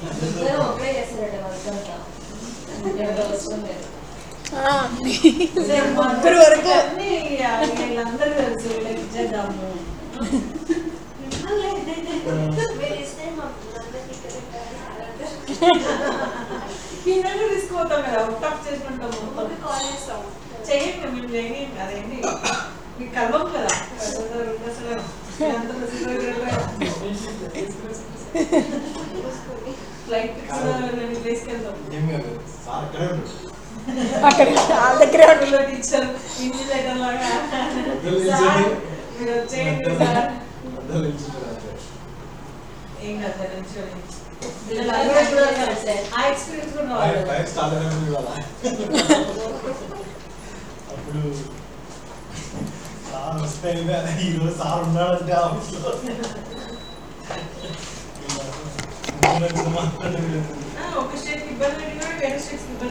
ఇద్దరు ఒకే చేస్తారట వర్క్ అంతా ఎవరు అవసరం లేదు ముగ్గురు వరకు వీళ్ళందరూ కలిసి వీళ్ళకి ఇచ్చేద్దాము మీరు ఇస్తే మా పిల్లలకి ఇక్కడ పిల్లలు తీసుకోతాం కదా టప్ చేసుకుంటాం మొత్తం కాల్ చేస్తాం చేయండి మేము చేయండి అదేంటి మీకు కలవం కదా అసలు వీళ్ళందరూ ఫ్లైట్ తీసుకెళ్తాం ఏం కాదు సార్ అక్కడే ఉంటాడు అక్కడ వాళ్ళ దగ్గరే ఉంటుంది టీచర్ ఇన్విజిలేటర్ లాగా మధ్యలో సార్ నిల్చొని మీరు వచ్చేయండి సార్ మధ్యలో నిల్చుంటాడు అంతే. ఏం కాదు సార్ నిల్చొని పిల్లలు కూడా కలిసే ఆ ఎక్స్పీరియన్స్ కూడా ఫైవ్ రావాలి ఫైవ్ స్టార్ట్ అయినప్పుడు ఇవాళ అప్పుడు సార్ వస్తే అయినా ఈరోజు సార్ ఉన్నాడంటే ఆఫీస్లో మాట్లాడలేదు ఒక స్టేట్ ఇబ్బంది పెట్టి కూడా వేరే స్టేట్స్ ఇబ్బంది